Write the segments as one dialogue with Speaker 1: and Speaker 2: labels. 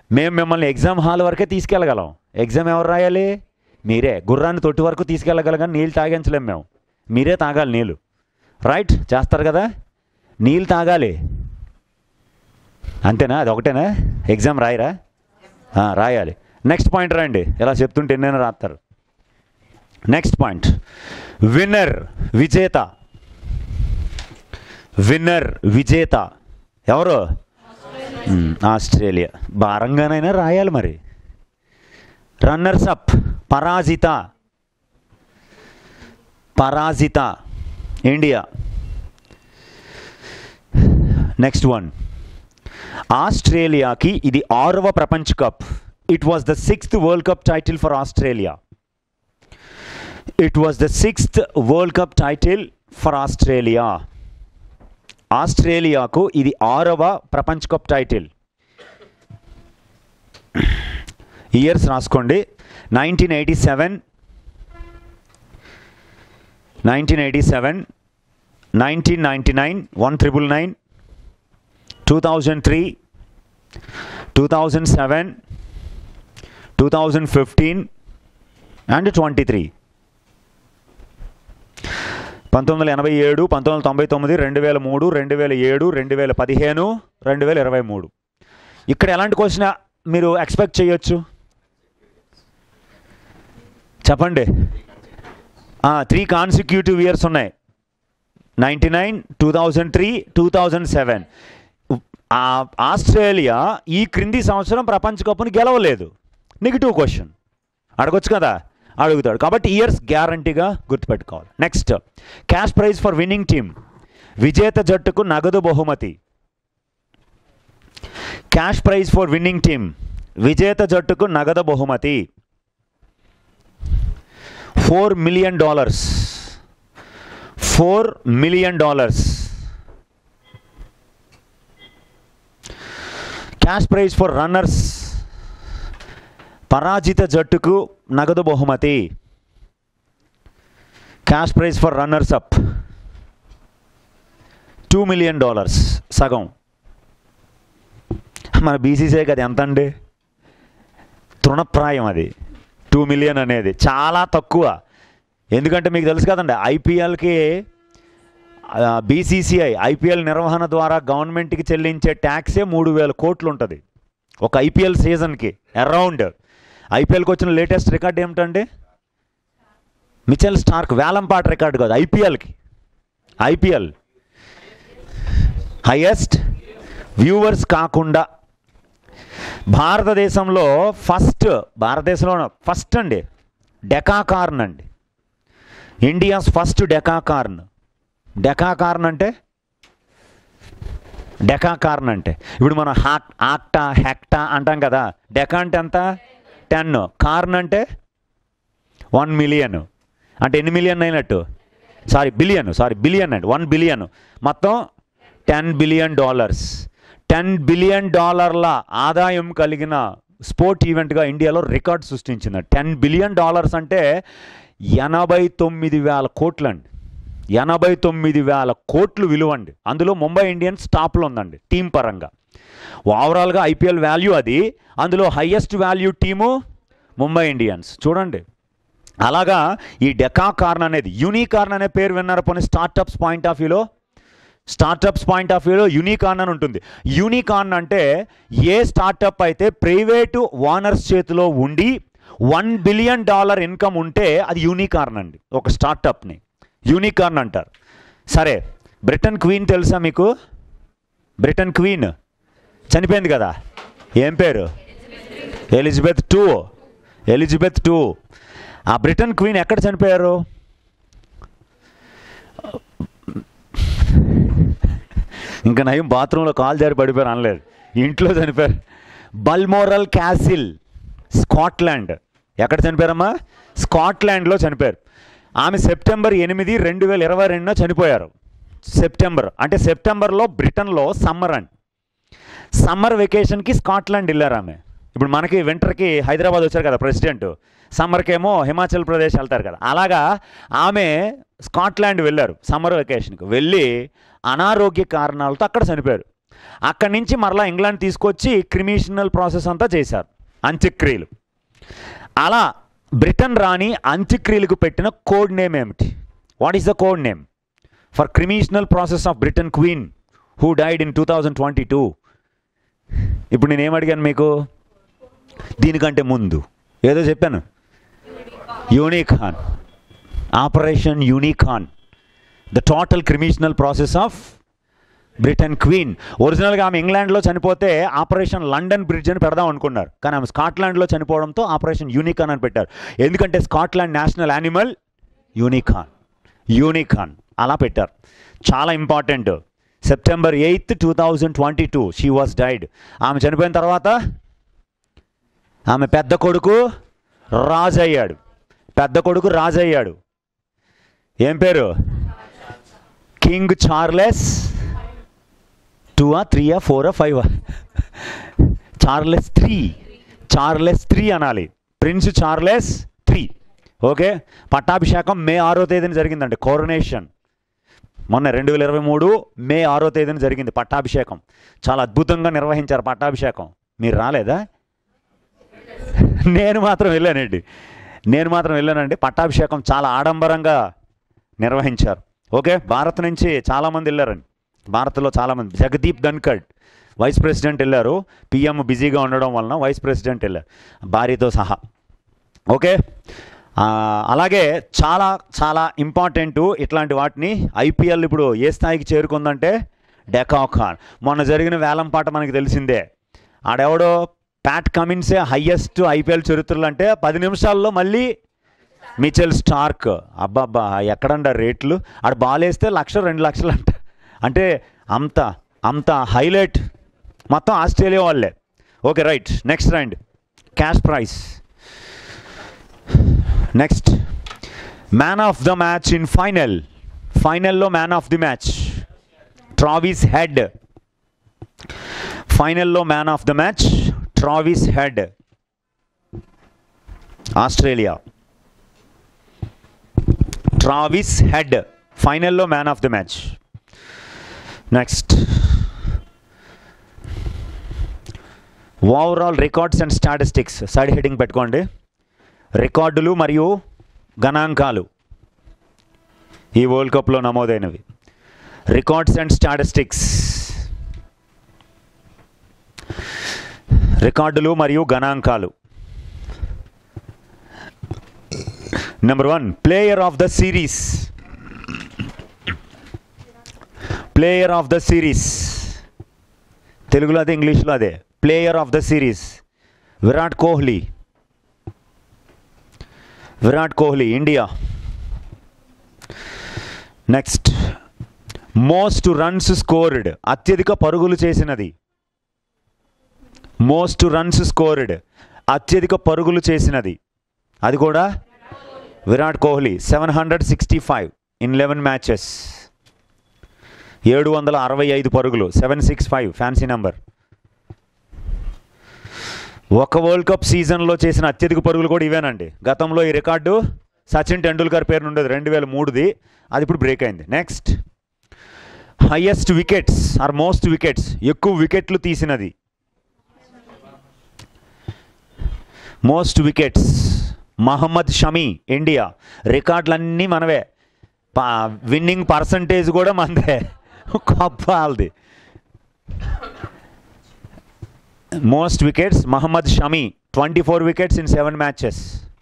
Speaker 1: మేము మిమ్మల్ని exam hall వరకే తీసుకెళ్ళగలం ఎగ్జామ్ ఎవరు రాయాలి మీరే గుర్రాన్ని తొట్టి వరకు తీసుకెళ్ళగలం కానీ నీళ్ళు తాగించలేం మేము మీరే తాగాలి నీళ్ళు రైట్ చేస్తారు కదా నీళ్ళు తాగాలి అంతేనా అది ఒకటేనా ఎగ్జామ్ రాయరా ఆ, రాయాలి నెక్స్ట్ పాయింట్ రండి ఇలా చెప్తుంటే ఎన్నైనా రాస్తారు నెక్స్ట్ పాయింట్ విన్నర్ విజేత విన్నర్ విజేత ఎవరు మ్, ఆస్ట్రేలియా భారంగానైనా రాయాలి మరి రన్నర్స్ అప్ పరాజిత పరాజిత ఇండియా నెక్స్ట్ వన్ ఆస్ట్రేలియాకి ఇది ఆరవ ప్రపంచ cup it was the sixth world cup title for Australia it was the sixth world cup title for Australia ఆస్ట్రేలియాకు ఇది ఆరవ ప్రపంచ కప్ టైటిల్ ఇయర్స్ రాసుకోండి nineteen eighty seven nineteen eighty seven nineteen ninety nine one triple nine two thousand three two thousand seven two thousand fifteen and twenty three పంతొమ్మిది వందల ఎనభై ఏడు పంతొమ్మిది వందల తొంభై తొమ్మిది రెండు వేల మూడు రెండు వేల ఏడు రెండు వేల పదిహేను రెండు వేల ఇరవై మూడు ఇక్కడ ఎలాంటి క్వశ్చన్ మీరు ఎక్స్పెక్ట్ చేయొచ్చు చెప్పండి త్రీ కాన్సిక్యూటివ్ ఇయర్స్ ఉన్నాయి ninety nine two thousand three two thousand seven Australia ఈ క్రింది సంవత్సరం ప్రపంచ కప్ను గెలవలేదు నెగిటివ్ క్వశ్చన్ అడగొచ్చు కదా అడుగుతాడు కాబట్టి ఇయర్స్ గ్యారంటీగా గుర్తుపెట్టుకోవాలి next cash prize for winning team విజేత జట్టుకు నగదు బహుమతి cash prize for winning team విజేత జట్టుకు నగదు బహుమతి four million dollars four million dollars cash prize for runners పరాజిత జట్టుకు నగదు బహుమతి cash prize for runners up two million dollars సగం మన బీసీసీ కదా ఎంత అండి తృణప్రాయం అది టూ మిలియన్ అనేది చాలా తక్కువ ఎందుకంటే మీకు తెలుసు కదండి ఐపీఎల్కి బీసీసీఐ ఐపీఎల్ నిర్వహణ ద్వారా గవర్నమెంట్కి చెల్లించే ట్యాక్సే మూడు వేల కోట్లు ఉంటుంది ఒక ఐపీఎల్ సీజన్కి అరౌండ్ ఐపీఎల్కి వచ్చిన లేటెస్ట్ రికార్డ్ ఏమిటండి మిచెల్ స్టార్క్ వేలంపాట రికార్డు కాదు ఐపీఎల్కి ఐపీఎల్ హైయెస్ట్ వ్యూవర్స్ కాకుండా భారతదేశంలో ఫస్ట్ భారతదేశంలో ఫస్ట్ అండి డెకాకార్న్ అండి ఇండియాస్ ఫస్ట్ డెకాకార్న్ డెకాకార్న్ అంటే డెకాకార్న్ అంటే ఇప్పుడు మనం హాక్ ఆక్టా హెక్టా అంటాం కదా డెకా అంటే ఎంత టెన్ కార్న్ అంటే వన్ మిలియన్ అంటే ఎన్ని మిలియన్ అయినట్టు సారీ బిలియన్ సారీ బిలియన్ అండి వన్ బిలియన్ మొత్తం ten billion dollars ten billion డాలర్ల ఆదాయం కలిగిన స్పోర్ట్ ఈవెంట్గా ఇండియాలో రికార్డ్ సృష్టించింది టెన్ బిలియన్ డాలర్స్ అంటే ఎనభై తొమ్మిది వేల కోట్లండి ఎనభై తొమ్మిది వేల కోట్లు విలువండి అందులో ముంబై ఇండియన్స్ టాప్లో ఉందండి టీం పరంగా ఓవరాల్గా ఐపీఎల్ వాల్యూ అది అందులో highest value team Mumbai Indians చూడండి అలాగా ఈ డెకాకార్న్ అనేది యూనికార్న్ అనే పేరు విన్నారు పోనీ స్టార్టప్స్ పాయింట్ ఆఫ్ వ్యూలో స్టార్టప్స్ పాయింట్ ఆఫ్ వ్యూలో యూనికార్న్ అని ఉంటుంది యూనికార్న్ అంటే ఏ స్టార్టప్ అయితే ప్రైవేటు ఓనర్స్ చేతిలో ఉండి వన్ బిలియన్ డాలర్ ఇన్కమ్ ఉంటే అది యూనికార్న్ అండి ఒక స్టార్టప్ని యూనికార్న్ అంటారు సరే బ్రిటన్ క్వీన్ తెలుసా మీకు బ్రిటన్ క్వీన్ చనిపోయింది కదా ఏం పేరు ఎలిజబెత్ టూ ఎలిజబెత్ టూ ఆ బ్రిటన్ క్వీన్ ఎక్కడ చనిపోయారు ఇంకా నయం బాత్రూంలో కాల్ జారి పడిపోయారు అనలేదు ఇంట్లో చనిపోయారు బల్మోరల్ క్యాసిల్ స్కాట్లాండ్ ఎక్కడ చనిపోయారమ్మా స్కాట్లాండ్లో చనిపోయారు ఆమె సెప్టెంబర్ ఎనిమిది రెండు వేల ఇరవై రెండున చనిపోయారు సెప్టెంబర్ అంటే సెప్టెంబర్లో బ్రిటన్లో సమ్మర్ అండి సమ్మర్ వెకేషన్కి స్కాట్లాండ్ వెళ్ళారు ఆమె ఇప్పుడు మనకి వింటర్కి హైదరాబాద్ వచ్చారు కదా ప్రెసిడెంట్ సమ్మర్కేమో హిమాచల్ ప్రదేశ్ వెళ్తారు కదా అలాగా ఆమె స్కాట్లాండ్ వెళ్ళారు సమ్మర్ వెకేషన్కి వెళ్ళి అనారోగ్య కారణాలతో అక్కడ చనిపోయారు అక్కడి నుంచి మరలా ఇంగ్లాండ్ తీసుకొచ్చి క్రిమిషనల్ ప్రాసెస్ అంతా చేశారు అంత్యక్రియలు అలా బ్రిటన్ రాణి అంత్యక్రియలకు పెట్టిన కోడ్ నేమ్ ఏమిటి what is the code name for cremational process of Britain queen who died in two thousand twenty two ఇప్పుడు నేను ఏం అడిగాను మీకు దీనికంటే ముందు ఏదో చెప్పాను unicorn operation unicorn the total cremational process of Britain queen ఒరిజినల్గా ఆమె ఇంగ్లాండ్లో చనిపోతే ఆపరేషన్ లండన్ బ్రిడ్జ్ అని పెడదాం అనుకున్నారు కానీ ఆమె స్కాట్లాండ్లో చనిపోవడంతో ఆపరేషన్ యూనికాన్ అని పెట్టారు ఎందుకంటే Scotland national animal unicorn unicorn అలా పెట్టారు చాలా important September eighth two thousand twenty two she was died ఆమె చనిపోయిన తర్వాత ఆమె పెద్ద కొడుకు రాజు అయ్యాడు పెద్ద కొడుకు రాజు అయ్యాడు ఏం పేరు కింగ్ చార్లెస్ టూవా త్రీయా ఫోరా ఫైవా చార్లెస్ త్రీ చార్లెస్ త్రీ అనాలి ప్రిన్స్ చార్లెస్ త్రీ ఓకే పట్టాభిషేకం మే ఆరో తేదీన జరిగిందండి కోరనేషన్ మొన్న రెండు వేల ఇరవై మూడు మే ఆరో తేదీన జరిగింది పట్టాభిషేకం చాలా అద్భుతంగా నిర్వహించారు పట్టాభిషేకం మీరు రాలేదా నేను మాత్రం వెళ్ళానండి నేను మాత్రం వెళ్ళానండి పట్టాభిషేకం చాలా ఆడంబరంగా నిర్వహించారు ఓకే భారత్ నుంచి చాలామంది వెళ్ళారండి భారత్లో చాలామంది జగదీప్ ధన్కడ్ వైస్ ప్రెసిడెంట్ వెళ్ళారు పిఎం బిజీగా ఉండడం వలన వైస్ ప్రెసిడెంట్ వెళ్ళారు భార్యతో సహా ఓకే ఆ, అలాగే చాలా చాలా ఇంపార్టెంట్ ఇట్లాంటి వాటిని ఐపీఎల్ ఇప్పుడు ఏ స్థాయికి చేరుకుందంటే డెకాఖాన్ మొన్న జరిగిన వేలం పాట మనకి తెలిసిందే ఆడెవడో ప్యాట్ కమిన్సే హయ్యెస్ట్ ఐపీఎల్ చరిత్రలు అంటే పది నిమిషాల్లో మళ్ళీ మిచెల్ స్టార్క్ అబ్బాబ్బా ఎక్కడండ రేట్లు ఆడ బాల్ వేస్తే లక్ష రెండు లక్షలు అంట అంటే అంత అంత హైలైట్ మొత్తం ఆస్ట్రేలియా వాళ్ళే okay right next round cash prize next man of the match in final ఫైనల్లో man of the match Travis Head ఫైనల్లో man of the match Travis Head Australia Travis Head ఫైనల్లో man of the match next overall records and statistics side heading పెట్టుకోండి రికార్డులు మరియు గణాంకాలు ఈ world కప్లో నమోదైనవి records and statistics రికార్డులు మరియు గణాంకాలు number one player of the series player of the series తెలుగులో అదే ఇంగ్లీష్లో అదే player of the series Virat Kohli Virat Kohli India next most runs scored అత్యధిక పరుగులు చేసినది మోస్ట్ రన్స్ స్కోర్డ్ అత్యధిక పరుగులు చేసినది అది కూడా Virat Kohli seven hundred sixty five in eleven matches ఏడు వందల అరవై ఐదు పరుగులు seven six five fancy number ఒక వరల్డ్ కప్ సీజన్లో చేసిన అత్యధిక పరుగులు కూడా ఇవేనండి గతంలో ఈ రికార్డు సచిన్ టెండూల్కర్ పేరు ఉండేది రెండు వేల మూడుది అది ఇప్పుడు బ్రేక్ అయింది next highest wickets or most wickets ఎక్కువ వికెట్లు తీసినది most wickets Mohammed Shami India రికార్డులన్నీ మనవే విన్నింగ్ పర్సంటేజ్ కూడా మనదే కప్పాలది most wickets Mohammed Shami twenty four wickets in seven matches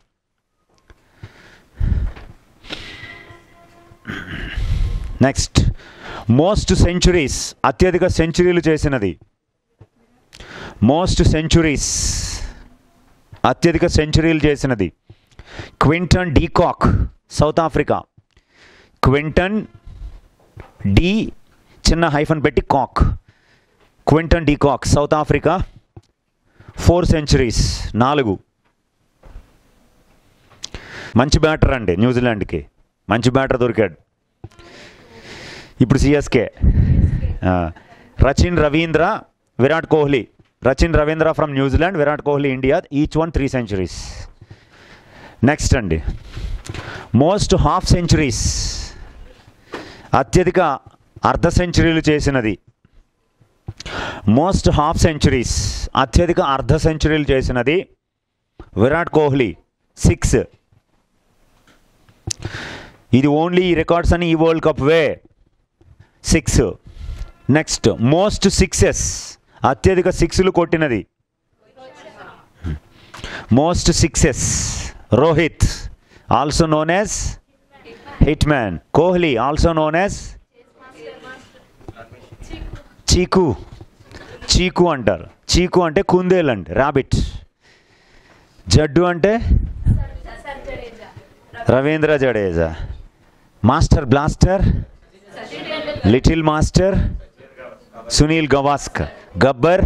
Speaker 1: next most centuries అత్యధిక సెంచురీలు చేసినది మోస్ట్ సెంచురీస్ అత్యధిక సెంచురీలు చేసినది Quinton de Kock South Africa Quinton de చిన్న హైఫన్ పెట్టి Kock Quinton de Kock South Africa four centuries నాలుగు మంచి బ్యాటర్ అండి న్యూజిలాండ్కి మంచి బ్యాటర్ దొరికాడు ఇప్పుడు CSK Rachin Ravindra Virat Kohli Rachin Ravindra from New Zealand Virat Kohli India each one three centuries next అండి మోస్ట్ హాఫ్ సెంచురీస్ అత్యధిక అర్ధ సెంచురీలు చేసినది మోస్ట్ హాఫ్ సెంచరీస్ అత్యధిక అర్ధ సెంచరీలు చేసినది విరాట్ కోహ్లీ సిక్స్ ఇది ఓన్లీ ఈ రికార్డ్స్ అని ఈ వరల్డ్ కప్ వే సిక్స్ నెక్స్ట్ మోస్ట్ సిక్సెస్ అత్యధిక సిక్స్లు కొట్టినది most sixes Rohit also known as hit man Kohli also known as Cheeku Cheeku అంటారు చీకు అంటే కుందేలు అండి ర్యాబిట్ జడ్డు అంటే Ravindra Jadeja master blaster little master Sunil Gavaskar Gabbar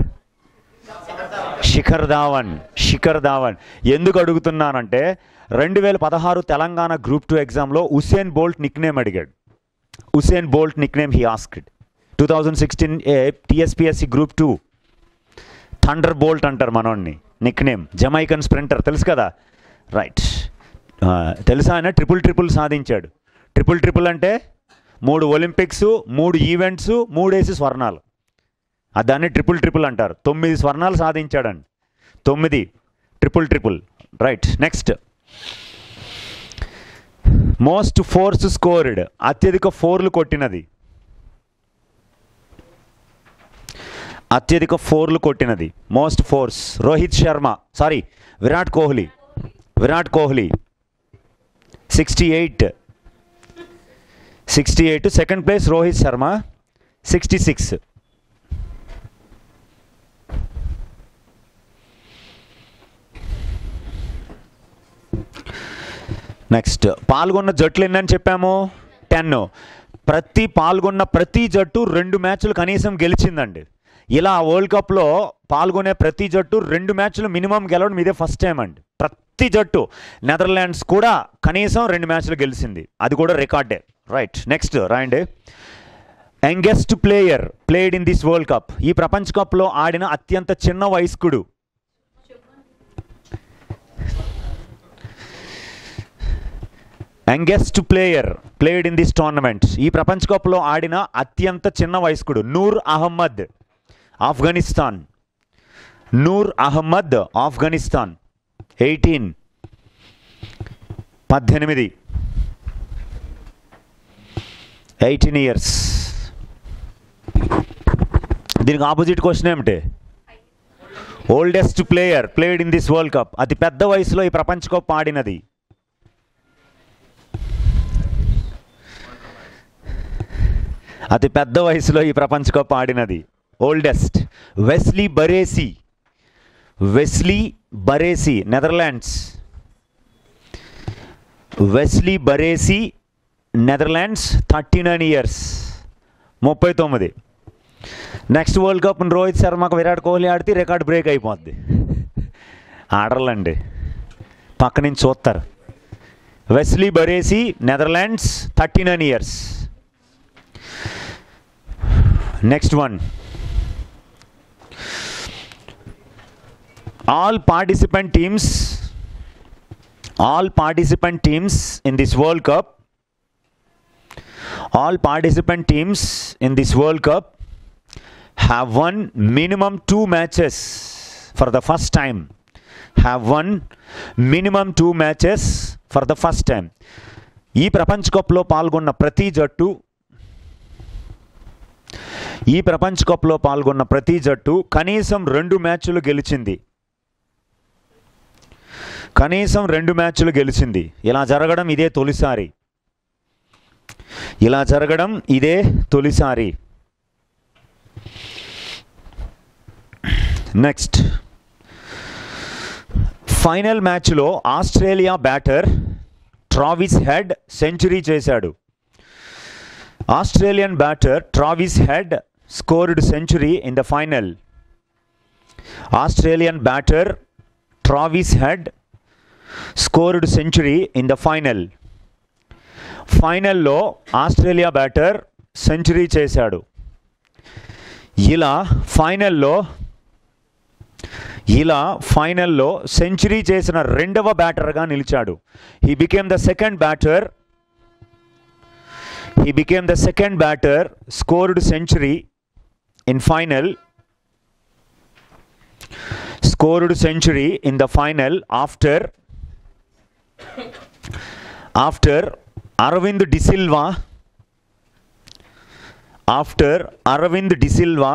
Speaker 1: Shikhar Dhawan Shikhar Dhawan ఎందుకు అడుగుతున్నానంటే రెండు వేల పదహారు తెలంగాణ గ్రూప్ టూ ఎగ్జామ్లో ఉసేన్ బోల్ట్ నిక్నేమ్ అడిగాడు Usain Bolt nickname he asked two thousand sixteen TSPSC group two thunder bolt అంటారు మనోడిని నిక్నేమ్ జమైకన్ స్ప్రింటర్ తెలుసు కదా రైట్ తెలుసా ఆయన ట్రిపుల్ ట్రిపుల్ సాధించాడు ట్రిపుల్ ట్రిపుల్ అంటే మూడు ఒలింపిక్స్ మూడు ఈవెంట్స్ మూడేసి స్వర్ణాలు ఆ దాన్ని ట్రిపుల్ ట్రిపుల్ అంటారు తొమ్మిది స్వర్ణాలు సాధించాడండి తొమ్మిది triple triple right next most fours scored అత్యధిక ఫోర్లు కొట్టినది అత్యధిక ఫోర్లు కొట్టినది most fours Rohit Sharma sorry Virat Kohli Virat Kohli sixty eight sixty eight second place Rohit Sharma sixty six next పాల్గొన్న జట్లు ఎన్నని చెప్పాము టెన్ ప్రతి పాల్గొన్న ప్రతి జట్టు రెండు మ్యాచ్లు కనీసం గెలిచిందండి ఇలా వరల్డ్ కప్లో పాల్గొనే ప్రతి జట్టు రెండు మ్యాచ్లు మినిమం గెలవడం ఇదే ఫస్ట్ టైం అండి ప్రతి జట్టు నెదర్లాండ్స్ కూడా కనీసం రెండు మ్యాచ్లు గెలిచింది అది కూడా రికార్డే రైట్ నెక్స్ట్ రాయండి youngest player played in this world cup ఈ ప్రపంచ కప్లో ఆడిన అత్యంత చిన్న వయస్కుడు youngest player played in this tournament ఈ ప్రపంచ కప్లో ఆడిన అత్యంత చిన్న వయస్కుడు నూర్ అహ్మద్ ఆఫ్ఘనిస్తాన్ నూర్ అహ్మద్ ఆఫ్ఘనిస్తాన్ ఎయిటీన్ పద్దెనిమిది ఎయిటీన్ ఇయర్స్ దీనికి ఆపోజిట్ క్వశ్చన్ ఏమిటి oldest player played in this world cup అతి పెద్ద వయసులో ఈ ప్రపంచ కప్ ఆడినది అతి పెద్ద వయసులో ఈ ప్రపంచ కప్ ఆడినది oldest Wesley Barresi Wesley Barresi Netherlands Wesley Barresi Netherlands thirty nine years ముప్పై తొమ్మిది నెక్స్ట్ వరల్డ్ కప్ రోహిత్ శర్మకు విరాట్ కోహ్లీ ఆడితే రికార్డ్ బ్రేక్ అయిపోద్ది ఆడర్లండి పక్క నుంచి చూస్తారు Wesley Barresi Netherlands thirty nine years next one all participant teams all participant teams in this world cup all participant teams in this world cup have won minimum two matches for the first time have won minimum two matches for the first time ఈ ప్రపంచ కప్లో పాల్గొన్న ప్రతి జట్టు ఈ ప్రపంచ కప్లో పాల్గొన్న ప్రతి జట్టు కనీసం రెండు మ్యాచ్లు గెలిచింది కనీసం రెండు మ్యాచ్లు గెలిచింది ఇలా జరగడం ఇదే తొలిసారి ఇలా జరగడం ఇదే తొలిసారి నెక్స్ట్ ఫైనల్ మ్యాచ్లో Australia batter Travis Head century చేశాడు Australian batter Travis Head scored century in the final Australian batter Travis Head scored century in the final ఫైనల్లో ఆస్ట్రేలియా బ్యాటర్ సెంచరీ చేశాడు ఇలా ఫైనల్లో ఇలా ఫైనల్లో సెంచరీ చేసిన రెండవ బ్యాటర్గా నిలిచాడు he became the second batter he became the second batter scored century in final scored century in the final after after Arvind De Silva after Arvind De Silva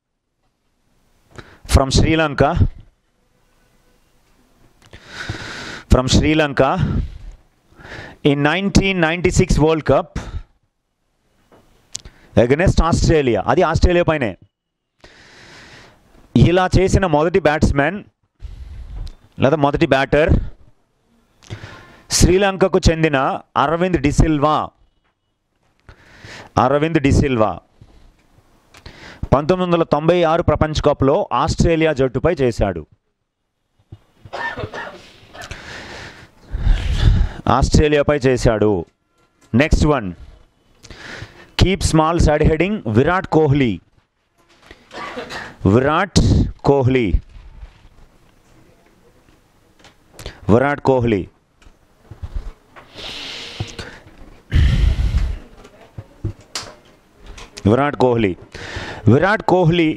Speaker 1: from Sri Lanka from Sri Lanka in 1996 World Cup against Australia అది Australia పైనే ఇలా చేసిన మొదటి batsmen లేదా మొదటి batter శ్రీలంకకు చెందిన అరవింద్ డిసిల్వా అరవింద్ డిసిల్వా పంతొమ్మిది వందల తొంభై ఆరు ప్రపంచ కప్లో ఆస్ట్రేలియా జట్టుపై చేశాడు ఆస్ట్రేలియాపై చేశాడు next one keep small side heading Virat Kohli Virat Kohli Virat Kohli Virat Kohli Virat Kohli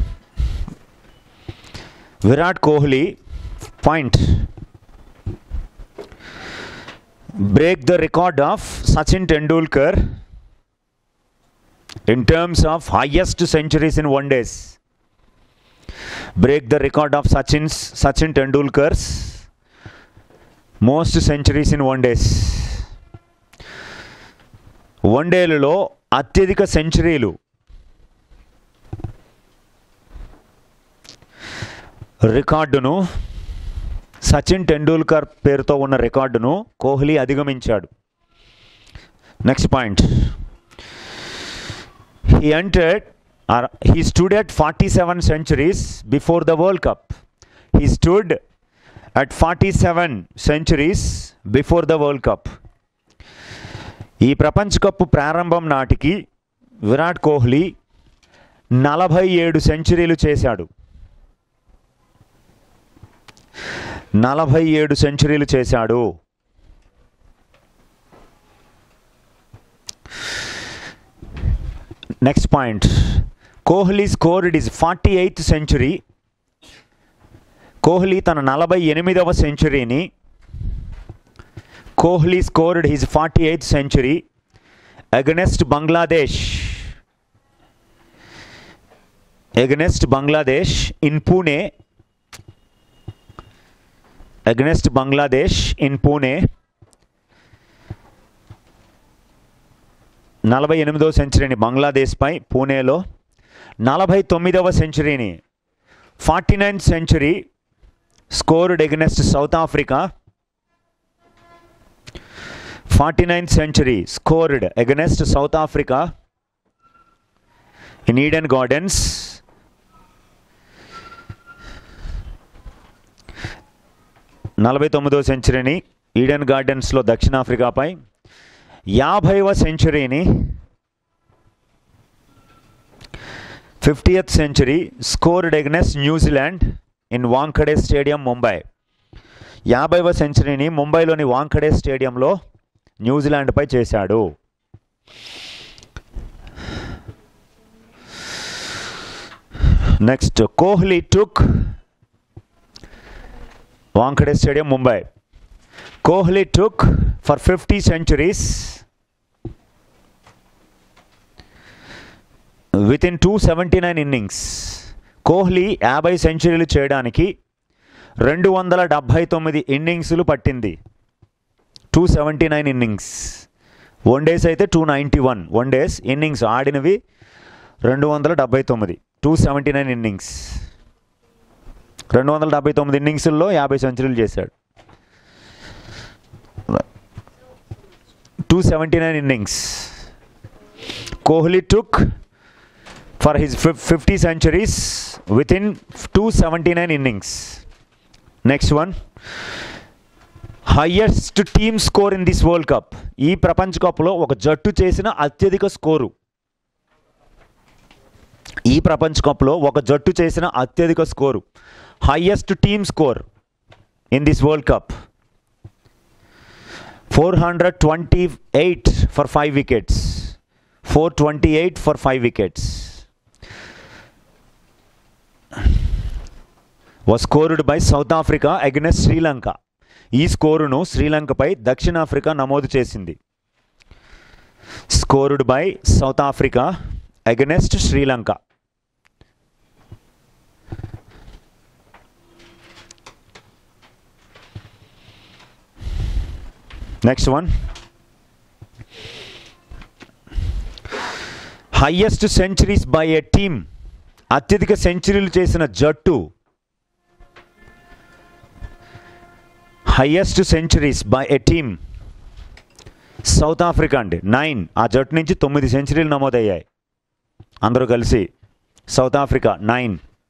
Speaker 1: Virat Kohli point break the record of Sachin Tendulkar in terms of highest centuries in one days break the record of Sachin's Sachin Tendulkar's most centuries in one days one డేలలో అత్యధిక సెంచరీలు రికార్డును సచిన్ టెండూల్కర్ పేరుతో ఉన్న రికార్డును కోహ్లీ అధిగమించాడు next point he entered or he stood at 47 centuries before the world cup he stood at 47 centuries before the world cup ఈ ప్రపంచ కప్ ప్రారంభం నాటికి విరాట్ కోహ్లీ నలభై ఏడు సెంచరీలు చేశాడు నలభై ఏడు సెంచరీలు చేశాడు next point Kohli scored is forty eighth century Kohli తన నలభై ఎనిమిదవ సెంచురీని Kohli scored his forty eighth century against Bangladesh against Bangladesh in Pune against Bangladesh in Pune నలభై ఎనిమిదవ సెంచరీని బంగ్లాదేశ్పై పూణేలో నలభై తొమ్మిదవ సెంచరీని forty ninth century scored against South Africa forty ninth century scored against South Africa in Eden Gardens నలభై తొమ్మిదవ సెంచరీని ఈడెన్ గార్డెన్స్లో దక్షిణాఫ్రికాపై యాభైవ సెంచరీని fiftieth century scored ఎగ్నెస్ New Zealand in Wankhede stadium Mumbai యాభైవ సెంచరీని ముంబైలోని వాంఖడే స్టేడియంలో న్యూజిలాండ్పై చేశాడు next Kohli took Wankhede stadium Mumbai Kohli took for fifty centuries with in two seventy nine innings Kohli యాభై సెంచరీలు చేయడానికి రెండు వందల డెబ్భై తొమ్మిది ఇన్నింగ్స్లు పట్టింది two seventy nine innings one days అయితే two ninety one one days innings ఆడినవి రెండు వందల డెబ్భై తొమ్మిది టూ సెవెంటీ నైన్ ఇన్నింగ్స్ రెండు వందల డెబ్భై తొమ్మిది ఇన్నింగ్స్ల్లో యాభై సెంచరీలు చేశాడు two seventy nine innings Kohli took for his fifty centuries with in two seventy nine innings next one highest team score in this world cup ఈ ప్రపంచ కప్లో ఒక జట్టు చేసిన అత్యధిక స్కోరు ఈ ప్రపంచ కప్లో ఒక జట్టు చేసిన అత్యధిక score highest team score in this world cup four hundred twenty eight for five wickets four twenty eight for five wickets was scored by South Africa against Sri Lanka ఈ స్కోరును శ్రీలంకపై దక్షిణాఫ్రికా నమోదు చేసింది scored by South Africa against Sri Lanka next one highest centuries by a team అత్యధిక సెంచరీలు చేసిన జట్టు highest centuries by a team South Africa అండి నైన్ ఆ జట్టు నుంచి తొమ్మిది సెంచరీలు నమోదయ్యాయి అందరూ కలిసి South Africa nine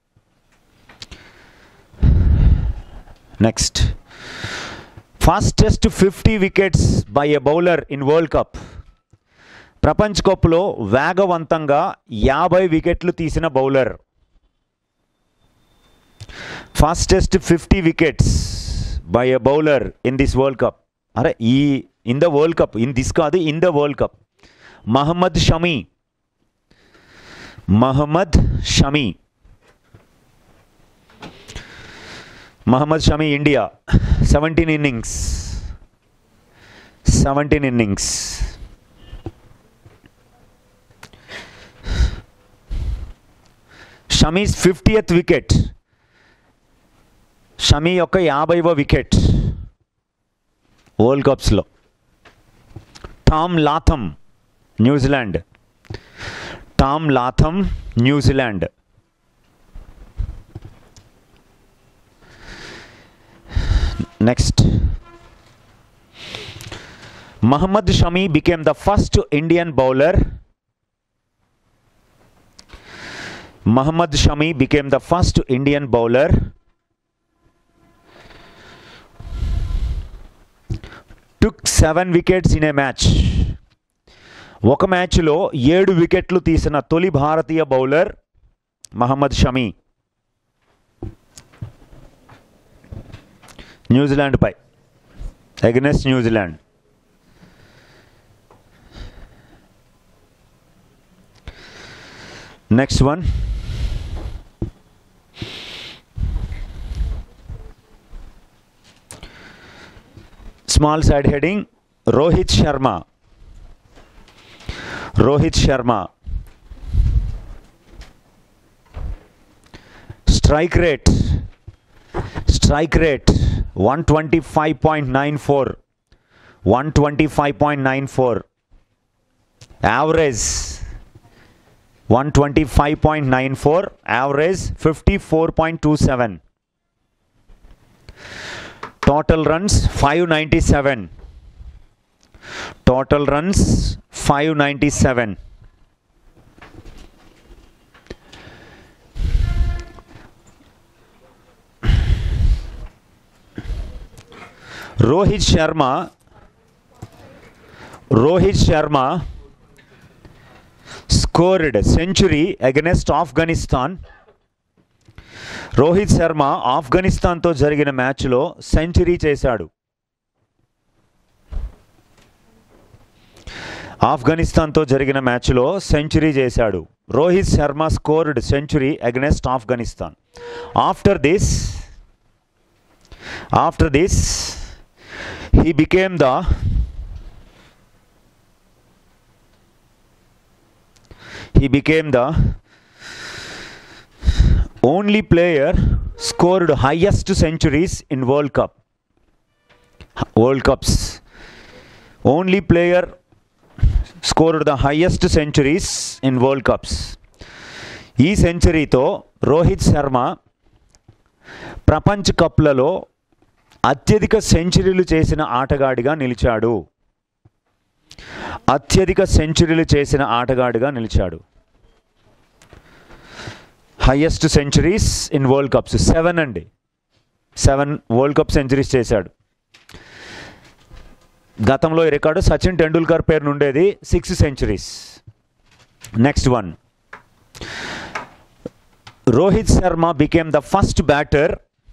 Speaker 1: next fastest fifty wickets by a bowler in world cup ప్రపంచ కప్లో వేగవంతంగా యాభై వికెట్లు తీసిన bowler fastest fifty wickets by a bowler in this world cup అరే ఈ in the world cup in this కాదు in the world cup Mohammed Shami Mohammed Shami Mohammed Shami India seventeen innings seventeen innings Shami's fiftieth wicket Shami యొక్క యాభైవ వికెట్ వరల్డ్ కప్స్లో Tom Latham New Zealand Tom Latham New Zealand next Mohammed Shami became the first Indian bowler Mohammed Shami became the first Indian bowler took seven wickets in a match ఒక మ్యాచ్లో ఏడు వికెట్లు తీసిన తొలి భారతీయ బౌలర్ మహమ్మద్ షమీ న్యూజిలాండ్ పై against New Zealand next one small side heading Rohit Sharma Rohit Sharma strike rate strike rate one twenty five point nine four one twenty five point nine four average one twenty five point nine four average fifty four point two seven total runs five ninety seven total runs five ninety seven Rohit Sharma Rohit Sharma scored century against Afghanistan Rohit Sharma ఆఫ్ఘనిస్తాన్తో జరిగిన మ్యాచ్లో century చేశాడు ఆఫ్ఘనిస్తాన్తో జరిగిన మ్యాచ్లో century చేశాడు Rohit Sharma scored century against Afghanistan after this after this he became the he became the only player scored highest centuries in world cup world cups only player scored the highest centuries in world cups ఈ సెంచరీతో రోహిత్ శర్మ ప్రపంచ కప్లలో అత్యధిక సెంచరీలు చేసిన ఆటగాడిగా నిలిచాడు అత్యధిక సెంచరీలు చేసిన ఆటగాడిగా నిలిచాడు highest centuries in world cups seven అండి సెవెన్ వరల్డ్ కప్ సెంచరీస్ చేశాడు గతంలో ఈ రికార్డు సచిన్ టెండూల్కర్ పేరు నుండేది six centuries next one Rohit Sharma became the first batter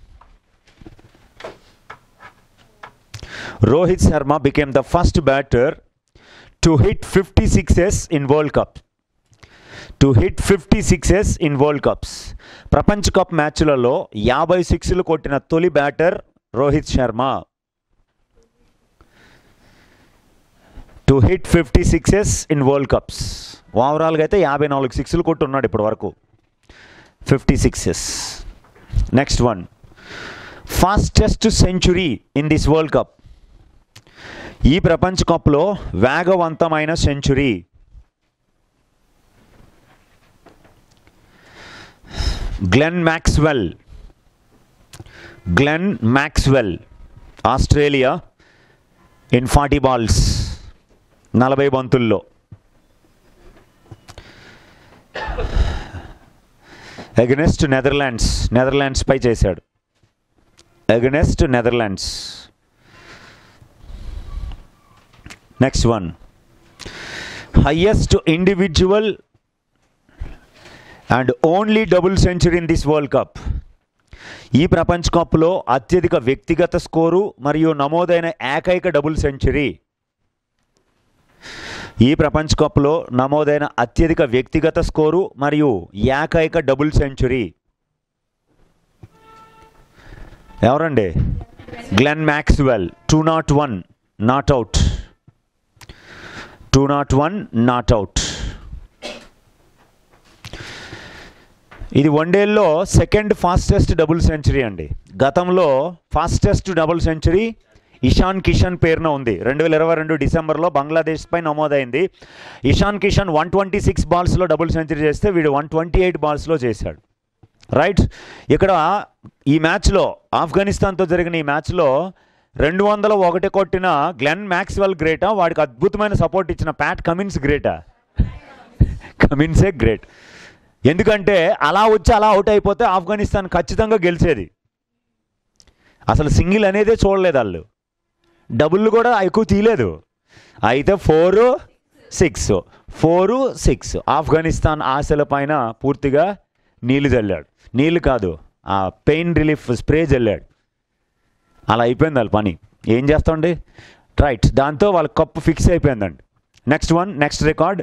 Speaker 1: Rohit Sharma became the first batter to hit 50 sixes in World Cup. To hit fifty sixes in world cups ప్రపంచ cup మ్యాచ్లలో యాభై సిక్స్లు కొట్టిన తొలి batter Rohit Sharma to hit fifty sixes in world cups ఓవరాల్గా అయితే యాభై నాలుగు సిక్స్లు కొట్టున్నాడు ఇప్పటి వరకు fifty sixes next one fastest century in this world cup ఈ ప్రపంచ కప్లో వేగవంతమైన century Glenn Maxwell Glenn Maxwell Australia in forty balls నలభై బంతుల్లో అగెనెస్ట్ నెదర్లాండ్స్ నెదర్లాండ్స్ పై చేశాడు against Netherlands next one highest individual and only double century in this world cup ఈ ప్రపంచ కప్లో అత్యధిక వ్యక్తిగత స్కోరు మరియు నమోదైన ఏకైక డబుల్ సెంచరీ ఈ ప్రపంచ కప్లో నమోదైన అత్యధిక వ్యక్తిగత స్కోరు మరియు ఏకైక డబుల్ సెంచరీ ఎవరండి Glenn Maxwell two not one not out two not one not out ఇది వన్డేల్లో సెకండ్ ఫాస్టెస్ట్ డబుల్ సెంచరీ అండి గతంలో fastest double century Ishan Kishan పేరున ఉంది రెండు వేల ఇరవై రెండు డిసెంబర్లో బంగ్లాదేశ్ పై నమోదైంది Ishan Kishan one twenty six బాల్స్లో డబుల్ సెంచరీ చేస్తే వీడు వన్ ట్వంటీ ఎయిట్ బాల్స్లో చేశాడు రైట్ ఇక్కడ ఈ మ్యాచ్లో ఆఫ్ఘనిస్తాన్తో జరిగిన ఈ మ్యాచ్లో రెండు వందల ఒకటి కొట్టిన గ్లెన్ మ్యాక్స్వెల్ గ్రేటా వాడికి అద్భుతమైన సపోర్ట్ ఇచ్చిన ప్యాట్ కమిన్స్ గ్రేటా కమిన్సే గ్రేట్ ఎందుకంటే అలా వచ్చి అలా అవుట్ అయిపోతే ఆఫ్ఘనిస్తాన్ ఖచ్చితంగా గెలిచేది అసలు సింగిల్ అనేదే చూడలేదు వాళ్ళు డబుల్ కూడా ఎక్కువ తీయలేదు అయితే four six four six Afghanistan ఆశల పైన పూర్తిగా నీళ్లు చల్లాడు నీళ్ళు కాదు ఆ పెయిన్ రిలీఫ్ స్ప్రే చల్లాడు అలా అయిపోయింది వాళ్ళ పని ఏం చేస్తామండి రైట్ దాంతో వాళ్ళ కప్పు ఫిక్స్ అయిపోయిందండి next one next record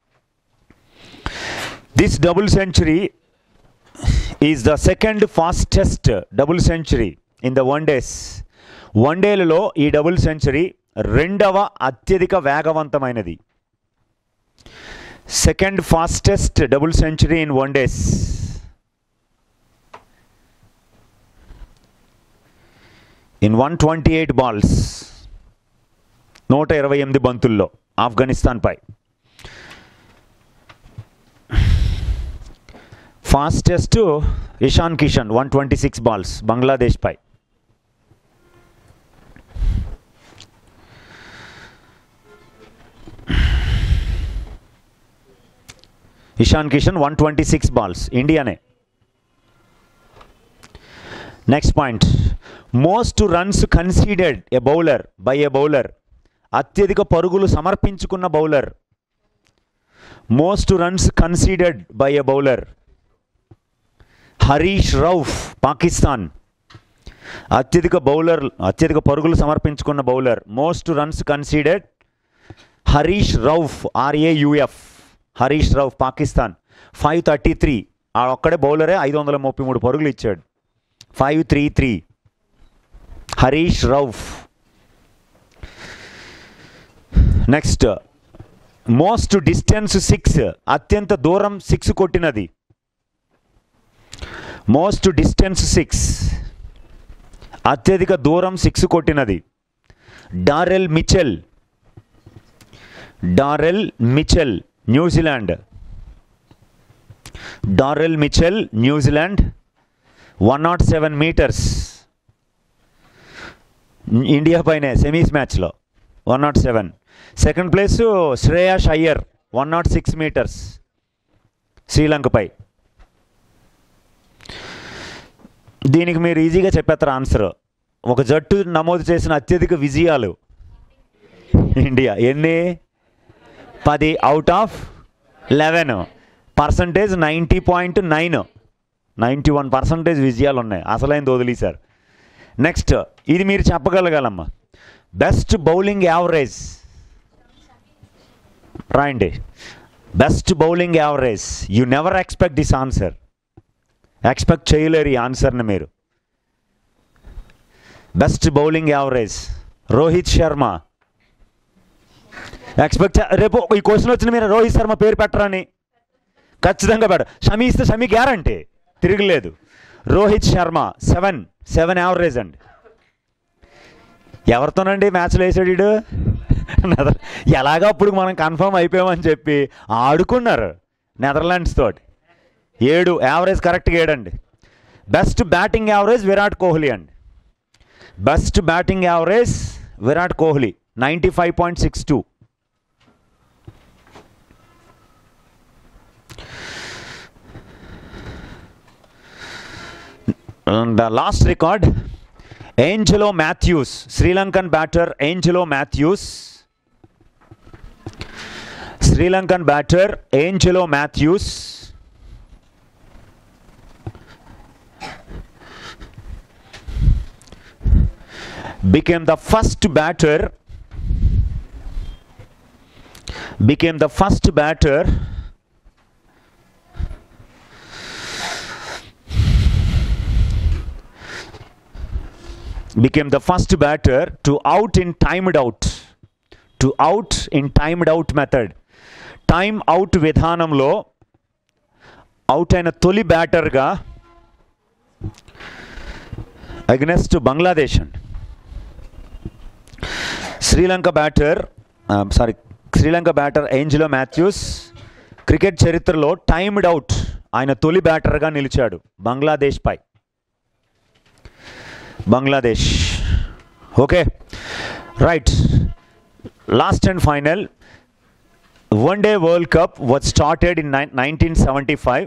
Speaker 1: this double century is the second fastest double century in the one days వన్ డేలలో ఈ డబుల్ సెంచరీ రెండవ అత్యధిక వేగవంతమైనది second fastest double century in one days in one twenty eight balls నూట ఇరవై ఎనిమిది బంతుల్లో ఆఫ్ఘనిస్తాన్పై fastest Ishan Kishan one twenty six balls Bangladesh పై Ishan Kishan one twenty six balls ఇండియానే next point most runs conceded a bowler by a bowler అత్యధిక పరుగులు సమర్పించుకున్న bowler most runs conceded by a bowler Harish Rauf Pakistan అత్యధిక బౌలర్ అత్యధిక పరుగులు సమర్పించుకున్న bowler most runs conceded Harish Rauf ఆర్ఏయుఎఫ్ Harish Rauf Pakistan five thirty three ఆ ఒక్కడే బౌలరే ఐదు వందల ముప్పై మూడు పరుగులు ఇచ్చాడు five three three Harish Rauf next most distance six అత్యంత దూరం సిక్స్ కొట్టినది మోస్ట్ డిస్టెన్స్ సిక్స్ అత్యధిక దూరం six కొట్టినది Daryl Mitchell Daryl Mitchell New Zealand Daryl Mitchell New Zealand one not seven metres India పైనే సెమీస్ మ్యాచ్లో one not seven second place Shreyas Iyer one not six metres శ్రీలంకపై దీనికి మీరు ఈజీగా చెప్పేస్తారు ఆన్సర్ ఒక జట్టు నమోదు చేసిన అత్యధిక విజయాలు ఇండియా ఎన్ని పది out of eleven percentage ninety point nine ninety one percentage విజయాలు ఉన్నాయి అసలైంది వదిలేశారు నెక్స్ట్ ఇది మీరు చెప్పగలగాలమ్మా బెస్ట్ బౌలింగ్ యావరేజ్ రాయండి best bowling average you never expect this answer expect చేయలేరు ఈ ఆన్సర్ని మీరు best bowling average Rohit Sharma expect రేపు ఈ క్వశ్చన్ వచ్చిన మీరు రోహిత్ శర్మ పేరు పెట్టరని ఖచ్చితంగా పెట్ట షమి ఇస్తే షమి గ్యారంటీ తిరగలేదు Rohit Sharma seven seven average అండి ఎవరితోనండి మ్యాచ్లో వేసాడు వీడు నెదర్ ఎలాగో అప్పుడు మనం కన్ఫర్మ్ అయిపోయామని చెప్పి ఆడుకున్నారు నెదర్లాండ్స్ తోటి ఏడు యావరేజ్ కరెక్ట్గా ఏడండి best batting average Virat Kohli అండి best batting average Virat Kohli ninety five point six two the last record Angelo Matthews, Sri Lankan batter Angelo Matthews. Sri Lankan batter Angelo Matthews. Became the first batter. Became the first batter became the first batter to out in timed out to out in timed out method time out విధానంలో out అయిన తొలి బ్యాటర్గా against Bangladesh అండి Sri Lanka batter sorry Sri Lanka batter Angelo Mathews cricket చరిత్రలో timed out ఆయన తొలి బ్యాటర్గా నిలిచాడు బంగ్లాదేశ్ పై Bangladesh okay right last and final one day world cup was started in nineteen seventy five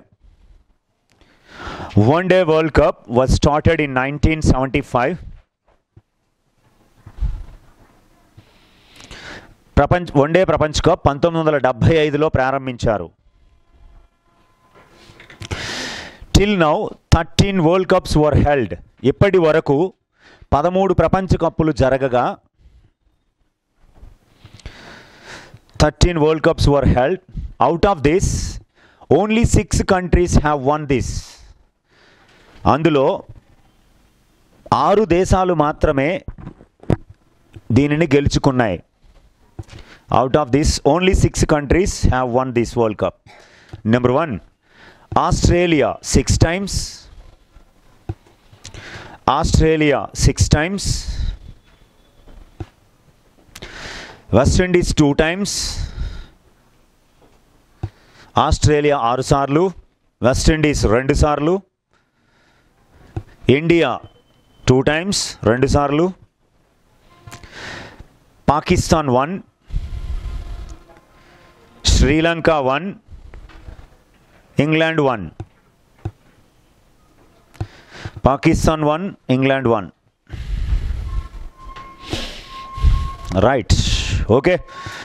Speaker 1: one day world cup was started in nineteen seventy five ప్రపంచ one day ప్రపంచ cup పంతొమ్మిది వందల డెబ్భై ఐదులో ప్రారంభించారు till now thirteen world cups were held ఇప్పటి వరకు పదమూడు ప్రపంచ కప్పులు జరగగా thirteen world cups were held out of this only six countries have won this అందులో ఆరు దేశాలు మాత్రమే దీనిని గెలుచుకున్నాయి out of this only six countries have won this world cup number one Australia six times Australia six times West Indies two times Australia ఆరు సార్లు west Indies రెండు సార్లు ఇండియా టూ టైమ్స్ రెండు సార్లు Pakistan one Sri Lanka one England one Pakistan one England one right okay